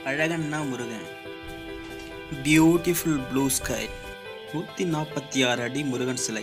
அழகண்ணா Murugan beautiful blue sky நூற்றி நாற்பத்தி ஆறு அடி முருகன் சிலை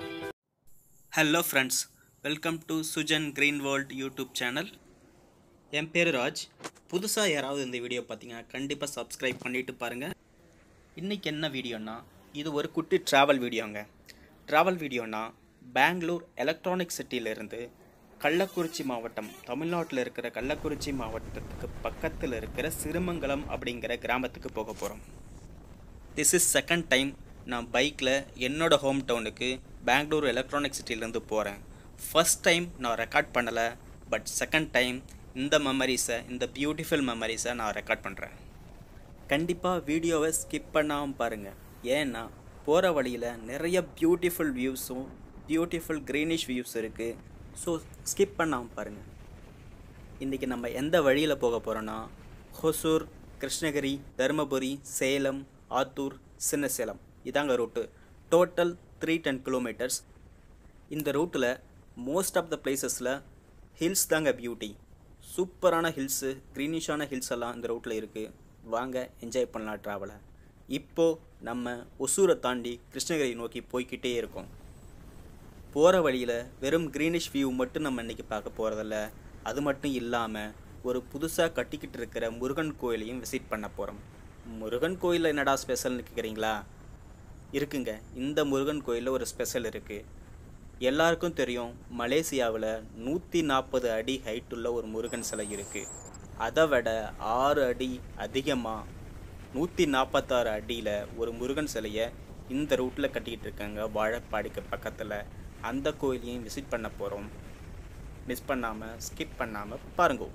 hello friends welcome to Sujan Green World YouTube channel என் பேர் ராஜ் புதுசாக யாராவது இந்த வீடியோ பார்த்தீங்கன்னா கண்டிப்பாக சப்ஸ்கிரைப் பண்ணிட்டு பாருங்கள் இன்றைக்கி என்ன வீடியோனா இது ஒரு குட்டி ட்ராவல் வீடியோங்க ட்ராவல் வீடியோனா பெங்களூர் எலக்ட்ரானிக் சிட்டியிலிருந்து கள்ளக்குறிச்சி மாவட்டம் தமிழ்நாட்டில் இருக்கிற கள்ளக்குறிச்சி மாவட்டத்துக்கு பக்கத்தில் இருக்கிற சிறுமங்கலம் அப்படிங்கிற கிராமத்துக்கு போக போகிறோம் திஸ் இஸ் செகண்ட் டைம் நான் பைக்கில் என்னோட ஹோம் டவுனுக்கு பெங்களூர் எலக்ட்ரானிக் சிட்டிலேருந்து போகிறேன் ஃபர்ஸ்ட் டைம் நான் ரெக்கார்ட் பண்ணலை பட் செகண்ட் டைம் இந்த மெமரிஸை இந்த பியூட்டிஃபுல் மெமரிஸை நான் ரெக்கார்ட் பண்ணுறேன் கண்டிப்பாக வீடியோவை ஸ்கிப் பண்ணாமல் பாருங்கள் ஏன்னா போகிற வழியில் நிறைய பியூட்டிஃபுல் வியூஸும் பியூட்டிஃபுல் க்ரீனிஷ் வியூஸ் இருக்குது ஸோ ஸ்கிப் பண்ணாமல் பாருங்கள் இன்றைக்கி நம்ம எந்த வழியில் போக போகிறோன்னா ஹொசூர் கிருஷ்ணகிரி தருமபுரி சேலம் ஆத்தூர் சின்ன சேலம் இதாங்க route total three ten kilometers இந்த ரூட்டில் மோஸ்ட் ஆஃப் த பிளேசஸில் ஹில்ஸ் தாங்க பியூட்டி சூப்பரான ஹில்ஸு க்ரீனிஷான ஹில்ஸ் எல்லாம் இந்த ரூட்டில் இருக்குது வாங்க என்ஜாய் பண்ணலாம் ட்ராவலை இப்போது நம்ம ஒசூரை தாண்டி கிருஷ்ணகிரி நோக்கி போய்க்கிட்டே இருக்கோம் போகிற வழியில் வெறும் க்ரீனிஷ் வியூ மட்டும் நம்ம இன்றைக்கி பார்க்க போகிறதில்ல அது மட்டும் இல்லாமல் ஒரு புதுசாக கட்டிக்கிட்டு இருக்கிற முருகன் கோயிலையும் விசிட் பண்ண போகிறோம் முருகன் கோயிலில் என்னடா ஸ்பெஷல்னு கேட்குறீங்களா இருக்குங்க இந்த முருகன் கோயிலில் ஒரு ஸ்பெஷல் இருக்குது எல்லாருக்கும் தெரியும் மலேசியாவில் நூற்றி நாற்பது அடி ஹைட் உள்ள ஒரு முருகன் சிலை இருக்குது அதை விட ஆறு அடி அதிகமாக நூற்றி நாற்பத்தாறு அடியில் ஒரு முருகன் சிலையை இந்த ரூட்டில் கட்டிக்கிட்டு இருக்காங்க வாழைப்பாடிக்கு பக்கத்தில் அந்த கோயிலையும் விசிட் பண்ண போகிறோம் மிஸ் பண்ணாமல் ஸ்கிப் பண்ணாமல் பாருங்க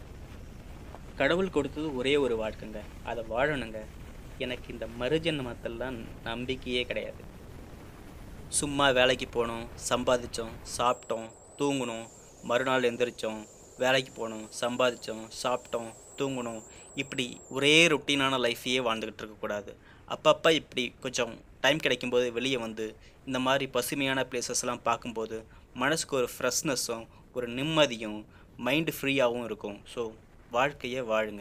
கடவுள் கொடுத்தது ஒரே ஒரு வாழ்க்கைங்க அதை வாழணுங்க எனக்கு இந்த மறுஜன்மத்தெல்லாம் நம்பிக்கையே கிடையாது சும்மா வேலைக்கு போனோம் சம்பாதிச்சோம் சாப்பிட்டோம் தூங்கினோம் மறுநாள் எந்திரிச்சோம் வேலைக்கு போனோம் சம்பாதிச்சோம் சாப்பிட்டோம் தூங்கணும் இப்படி ஒரே ருட்டீனான லைஃப்பையே வாழ்ந்துக்கிட்டு இருக்கக்கூடாது அப்பப்போ இப்படி கொஞ்சம் டைம் கிடைக்கும்போது வெளியே வந்து இந்த மாதிரி பசுமையான பிளேசஸ்லாம் பார்க்கும்போது மனசுக்கு ஒரு ஃப்ரெஷ்னஸும் ஒரு நிம்மதியும் மைண்டு ஃப்ரீயாகவும் இருக்கும் ஸோ வாழ்க்கையை வாழுங்க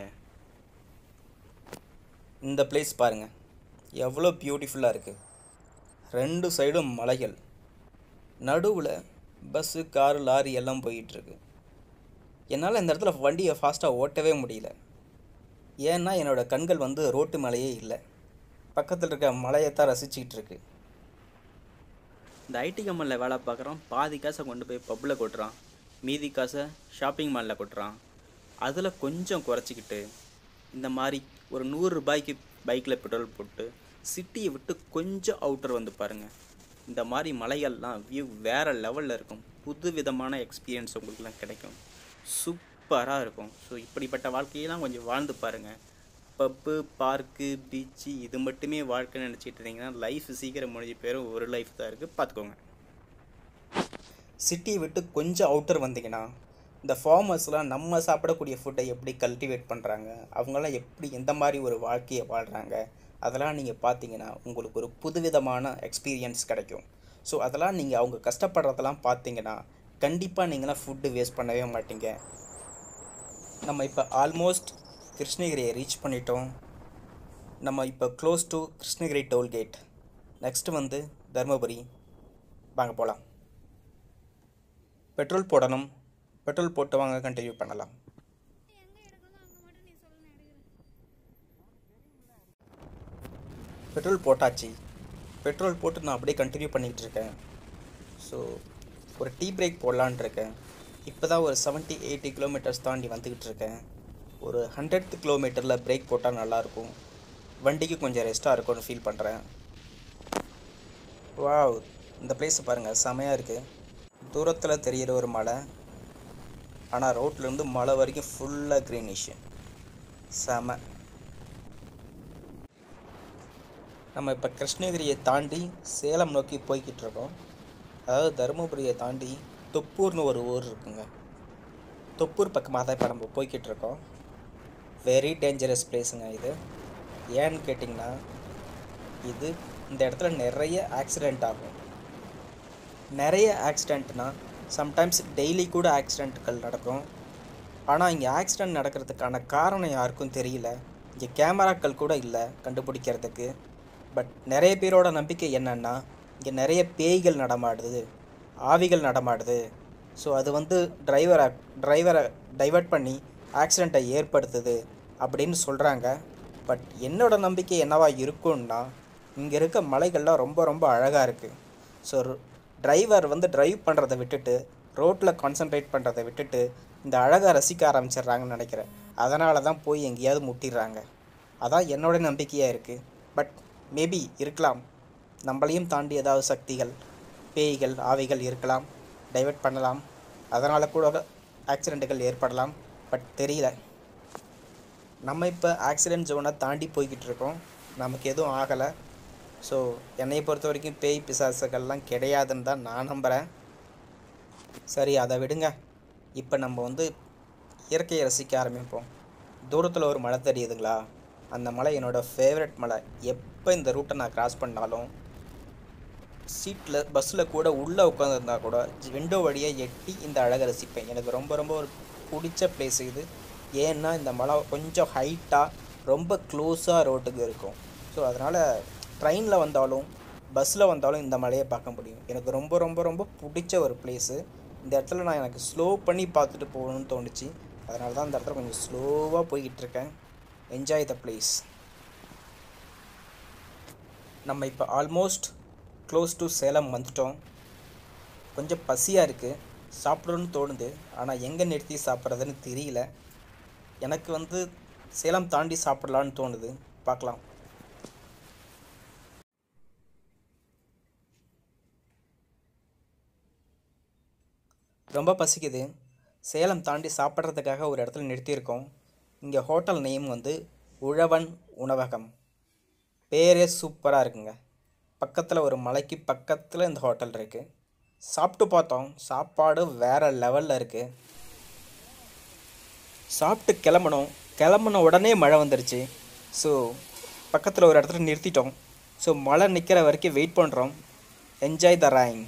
இந்த பிளேஸ் பாருங்கள் எவ்வளோ பியூட்டிஃபுல்லாக இருக்குது ரெண்டு சைடும் மலைகள் நடுவில் பஸ்ஸு காரு லாரி எல்லாம் போயிட்டுருக்கு என்னால் இந்த இடத்துல வண்டியை ஃபாஸ்ட்டாக ஓட்டவே முடியல ஏன்னா என்னோடய கண்கள் வந்து ரோட்டு மலையே இல்லை பக்கத்தில் இருக்க மலையை தான் ரசிச்சுக்கிட்டு இருக்கு இந்த ஐடி கம்பெனியில் வேலை பார்க்குறோம் பாதி காசை கொண்டு போய் பப்பில் கொட்டுறான் மீதி காசை ஷாப்பிங் மாலில் கொட்டுறான் அதில் கொஞ்சம் குறைச்சிக்கிட்டு இந்த மாதிரி ஒரு நூறு ரூபாய்க்கு பைக்கில் பெட்ரோல் போட்டு சிட்டியை விட்டு கொஞ்சம் அவுட்டர் வந்து பாருங்கள் இந்த மாதிரி மலைகள்லாம் வியூ வேறு லெவலில் இருக்கும் புது விதமான எக்ஸ்பீரியன்ஸ் உங்களுக்குலாம் கிடைக்கும் சூப்பராக இருக்கும் ஸோ இப்படிப்பட்ட வாழ்க்கையெல்லாம் கொஞ்சம் வாழ்ந்து பாருங்கள் பப்பு பார்க்கு பீச்சு இது மட்டுமே வாழ்க்கைன்னு நினச்சிட்டு இருந்தீங்கன்னா லைஃப் சீக்கிரம் முடிஞ்சு போயிடும் ஒரு லைஃப் தான் இருக்குது பார்த்துக்கோங்க சிட்டியை விட்டு கொஞ்சம் அவுட்டர் வந்தீங்கன்னா இந்த ஃபார்மர்ஸ்லாம் நம்ம சாப்பிடக்கூடிய ஃபுட்டை எப்படி கல்டிவேட் பண்ணுறாங்க அவங்களாம் எப்படி எந்த மாதிரி ஒரு வாழ்க்கையை வாழ்கிறாங்க அதெல்லாம் நீங்கள் பார்த்தீங்கன்னா உங்களுக்கு ஒரு புதுவிதமான எக்ஸ்பீரியன்ஸ் கிடைக்கும் ஸோ அதெல்லாம் நீங்கள் அவங்க கஷ்டப்படுறதெல்லாம் பார்த்தீங்கன்னா கண்டிப்பாக நீங்களாம் ஃபுட்டு வேஸ்ட் பண்ணவே மாட்டீங்க நம்ம இப்போ ஆல்மோஸ்ட் கிருஷ்ணகிரியை ரீச் பண்ணிட்டோம் நம்ம இப்போ close to Krishnagiri toll gate next வந்து தருமபுரி வாங்க போகலாம் பெட்ரோல் போடணும் பெட்ரோல் போட்டு வாங்க கண்டினியூ பண்ணலாம் பெட்ரோல் போட்டாச்சு பெட்ரோல் போட்டு நான் அப்படியே கண்டினியூ பண்ணிகிட்டு இருக்கேன் ஸோ ஒரு டீ பிரேக் போடலான் இருக்கேன் இப்போ தான் ஒரு செவன்ட்டி எயிட்டி கிலோமீட்டர்ஸ் தாண்டி வந்துக்கிட்டு இருக்கேன் ஒரு ஹண்ட்ரட் கிலோமீட்டரில் பிரேக் போட்டால் நல்லாயிருக்கும் வண்டிக்கு கொஞ்சம் ரெஸ்ட்டாக இருக்கும்னு ஃபீல் பண்ணுறேன் வாவ் இந்த பிளேஸை பாருங்கள் செமையாக இருக்குது தூரத்தில் தெரிகிற ஒரு மலை ஆனால் ரோட்லேருந்து மலை வரைக்கும் ஃபுல்லாக க்ரீனிஷ் செம நம்ம இப்போ கிருஷ்ணகிரியை தாண்டி சேலம் நோக்கி போய்கிட்டு இருக்கோம் அதாவது தருமபுரியை தாண்டி தொப்பூர்னு ஒரு ஊர் இருக்குங்க தொப்பூர் பக்கமாக தான் இப்போ நம்ம போய்கிட்டு இருக்கோம் வெரி டேஞ்சரஸ் பிளேஸுங்க இது ஏன்னு கேட்டிங்கன்னா இது இந்த இடத்துல நிறைய ஆக்சிடெண்ட் ஆகும் நிறைய ஆக்சிடெண்ட்னா சம்டைம்ஸ் டெய்லி கூட ஆக்சிடெண்ட்கள் நடக்கும் ஆனால் இங்கே ஆக்சிடெண்ட் நடக்கிறதுக்கான காரணம் யாருக்கும் தெரியல இங்கே கேமராக்கள் கூட இல்லை கண்டுபிடிக்கிறதுக்கு பட் நிறைய பேரோட நம்பிக்கை என்னன்னா இங்கே நிறைய பேய்கள் நடமாடுது ஆவிகள் நடமாடுது ஸோ அது வந்து டிரைவரை டிரைவரை டைவர்ட் பண்ணி ஆக்சிடெண்ட்டை ஏற்படுத்துது அப்படின்னு சொல்கிறாங்க பட் என்னோட நம்பிக்கை என்னவா இருக்கும்னா இங்கே இருக்க மலைகள்லாம் ரொம்ப ரொம்ப அழகாக இருக்குது ஸோ டிரைவர் வந்து டிரைவ் பண்ணுறதை விட்டுட்டு ரோட்டில் கான்சென்ட்ரேட் பண்ணுறதை விட்டுட்டு இந்த அழகை ரசிக்க ஆரம்பிச்சிடுறாங்கன்னு நினைக்கிறேன் அதனால தான் போய் எங்கேயாவது முட்டிடுறாங்க அதான் என்னோட நம்பிக்கையாக இருக்குது பட் மேபி இருக்கலாம் நம்மளையும் தாண்டி ஏதாவது சக்திகள் பேய்கள் ஆவிகள் இருக்கலாம் டைவர்ட் பண்ணலாம் அதனால் கூட ஆக்சிடெண்ட்டுகள் ஏற்படலாம் பட் தெரியல நம்ம இப்போ ஆக்சிடென்ட் ஜோனை தாண்டி போய்கிட்டு இருக்கோம் நமக்கு எதுவும் ஆகலை ஸோ என்னை பொறுத்த வரைக்கும் பேய் பிசாசுகள்லாம் கிடையாதுன்னு தான் நான் நம்புகிறேன் சரி அதை விடுங்க இப்போ நம்ம வந்து இயற்கையை ரசிக்க ஆரம்பிப்போம் தூரத்தில் ஒரு மலை தெரியுதுங்களா அந்த மலை என்னோடய ஃபேவரட் மலை எப்போ இந்த ரூட்டை நான் கிராஸ் பண்ணாலும் சீட்டில் பஸ்ஸில் கூட உள்ளே உட்காந்துருந்தா கூட விண்டோ வழியாக எட்டி இந்த அழகை ரசிப்பேன் எனக்கு ரொம்ப ரொம்ப ஒரு பிடிச்ச பிளேஸ் இது ஏன்னா இந்த மலை கொஞ்சம் ஹைட்டாக ரொம்ப க்ளோஸாக ரோட்டுக்கு இருக்கும் ஸோ அதனால் ட்ரெயினில் வந்தாலும் பஸ்ஸில் வந்தாலும் இந்த மலையை பார்க்க முடியும் எனக்கு ரொம்ப ரொம்ப ரொம்ப பிடிச்ச ஒரு பிளேஸு இந்த இடத்துல நான் எனக்கு ஸ்லோ பண்ணி பார்த்துட்டு போகணும்னு தோணுச்சு அதனால தான் இந்த இடத்துல கொஞ்சம் ஸ்லோவாக போய்கிட்டு இருக்கேன் என்ஜாய் த பிளேஸ் நம்ம இப்போ ஆல்மோஸ்ட் க்ளோஸ் டு சேலம் வந்துட்டோம் கொஞ்சம் பசியாக இருக்குது சாப்பிடணும்னு தோணுது ஆனால் எங்கே நிறுத்தி சாப்பிட்றதுன்னு தெரியல எனக்கு வந்து சேலம் தாண்டி சாப்பிடலான்னு தோணுது பார்க்கலாம் ரொம்ப பசிக்குது சேலம் தாண்டி சாப்பிட்றதுக்காக ஒரு இடத்துல நிறுத்தியிருக்கோம் இங்கே ஹோட்டல் நேம் வந்து உழவன் உணவகம் பேரே சூப்பராக இருக்குங்க பக்கத்தில் ஒரு மலைக்கு பக்கத்தில் இந்த ஹோட்டல் இருக்குது சாப்பிட்டு பார்த்தோம் சாப்பாடு வேறு லெவலில் இருக்குது சாப்பிட்டு கிளம்பணும் கிளம்புன உடனே மழை வந்துருச்சு ஸோ பக்கத்தில் ஒரு இடத்துல நிறுத்திட்டோம் ஸோ மழை நிற்கிற வரைக்கும் வெயிட் பண்ணுறோம் என்ஜாய் த ரைன்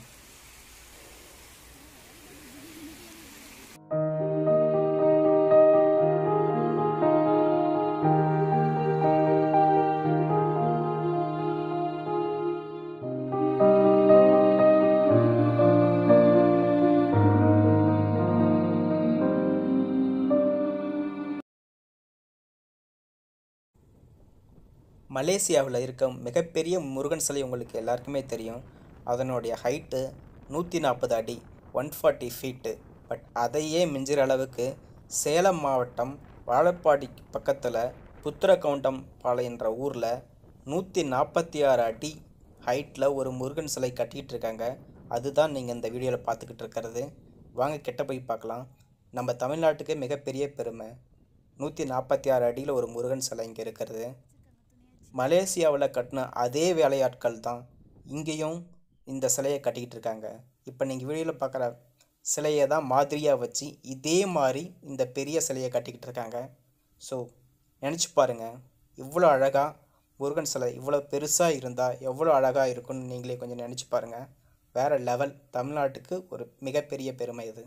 மலேசியாவில் இருக்க மிகப்பெரிய முருகன் சிலை உங்களுக்கு எல்லாருக்குமே தெரியும் அதனுடைய ஹைட்டு நூற்றி நாற்பது அடி ஒன் ஃபார்ட்டி ஃபீட்டு பட் அதையே மிஞ்சிற அளவுக்கு சேலம் மாவட்டம் வாழப்பாடி பக்கத்தில் புத்திரகவுண்டம் பாளையன்ற ஊரில் நூற்றி நாற்பத்தி ஆறு அடி ஹைட்டில் ஒரு முருகன் சிலை கட்டிகிட்டு இருக்காங்க அதுதான் நீங்கள் இந்த வீடியோவில் பார்த்துக்கிட்டு இருக்கிறது வாங்க கிட்ட போய் பார்க்கலாம் நம்ம தமிழ்நாட்டுக்கு மிகப்பெரிய பெருமை நூற்றி நாற்பத்தி ஆறு அடியில் ஒரு முருகன் சிலை இங்கே இருக்கிறது மலேசியாவில் கட்டின அதே வேலையாட்கள் தான் இங்கேயும் இந்த சிலையை கட்டிக்கிட்டு இருக்காங்க இப்போ நீங்கள் வீடியோவில் பார்க்குற சிலையை தான் மாதிரியாக வச்சு இதே மாதிரி இந்த பெரிய சிலையை கட்டிக்கிட்டு இருக்காங்க ஸோ நினச்சி பாருங்கள் இவ்வளோ அழகாக முருகன் சிலை இவ்வளோ பெருசாக இருந்தால் எவ்வளோ அழகாக இருக்கும்னு நீங்களே கொஞ்சம் நினச்சி பாருங்கள் வேறு லெவல் தமிழ்நாட்டுக்கு ஒரு மிகப்பெரிய பெருமை இது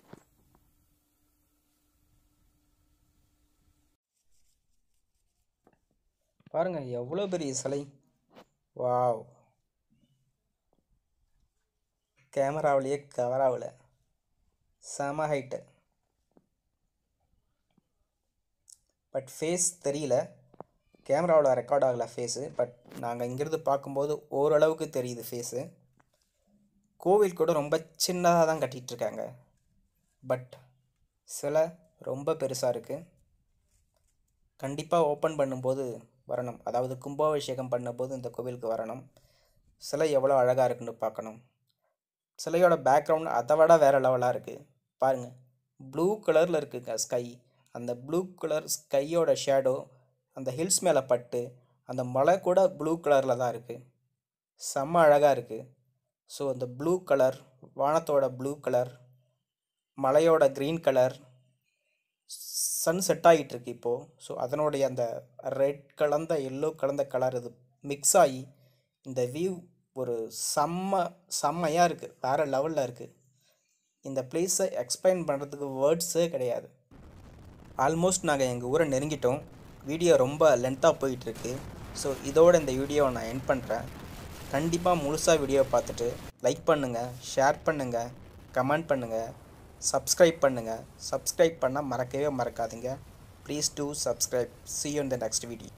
பாருங்க எவ்வளோ பெரிய சிலை வாவ் கேமராவிலேயே கவராவில் செம ஹைட்டு பட் ஃபேஸ் தெரியல கேமராவில் ரெக்கார்ட் ஆகலை ஃபேஸு பட் நாங்கள் இங்கேருந்து பார்க்கும்போது ஓரளவுக்கு தெரியுது ஃபேஸு கோவில் கூட ரொம்ப சின்னதாக தான் கட்டிகிட்டு இருக்காங்க பட் சிலை ரொம்ப பெருசாக இருக்குது கண்டிப்பாக ஓப்பன் பண்ணும்போது வரணும் அதாவது கும்பாபிஷேகம் பண்ணும்போது இந்த கோவிலுக்கு வரணும் சிலை எவ்வளோ அழகாக இருக்குன்னு பார்க்கணும் சிலையோட பேக்ரவுண்ட் அதை விட வேறு லெவலாக இருக்குது பாருங்கள் ப்ளூ கலரில் இருக்குங்க ஸ்கை அந்த ப்ளூ கலர் ஸ்கையோட ஷேடோ அந்த ஹில்ஸ் மேலே பட்டு அந்த மலை கூட ப்ளூ கலரில் தான் இருக்குது செம்ம அழகாக இருக்குது ஸோ அந்த ப்ளூ கலர் வானத்தோட ப்ளூ கலர் மலையோட க்ரீன் கலர் சன் செட் ஆகிட்டு இருக்கு இப்போது ஸோ அதனுடைய அந்த ரெட் கலந்த எல்லோ கலந்த கலர் இது மிக்ஸ் ஆகி இந்த வியூ ஒரு செம்ம செம்மையாக இருக்குது வேறு லெவலில் இருக்குது இந்த பிளேஸை எக்ஸ்பிளைன் பண்ணுறதுக்கு வேர்ட்ஸே கிடையாது ஆல்மோஸ்ட் நாங்கள் எங்கள் ஊரை நெருங்கிட்டோம் வீடியோ ரொம்ப லென்த்தாக போயிட்டுருக்கு ஸோ இதோட இந்த வீடியோவை நான் என் பண்ணுறேன் கண்டிப்பாக முழுசாக வீடியோ பார்த்துட்டு லைக் பண்ணுங்கள் ஷேர் பண்ணுங்கள் கமெண்ட் பண்ணுங்கள் சப்ஸ்கிரைப் பண்ணுங்கள் சப்ஸ்கிரைப் பண்ணால் மறக்கவே மறக்காதீங்க please do subscribe see you in the next video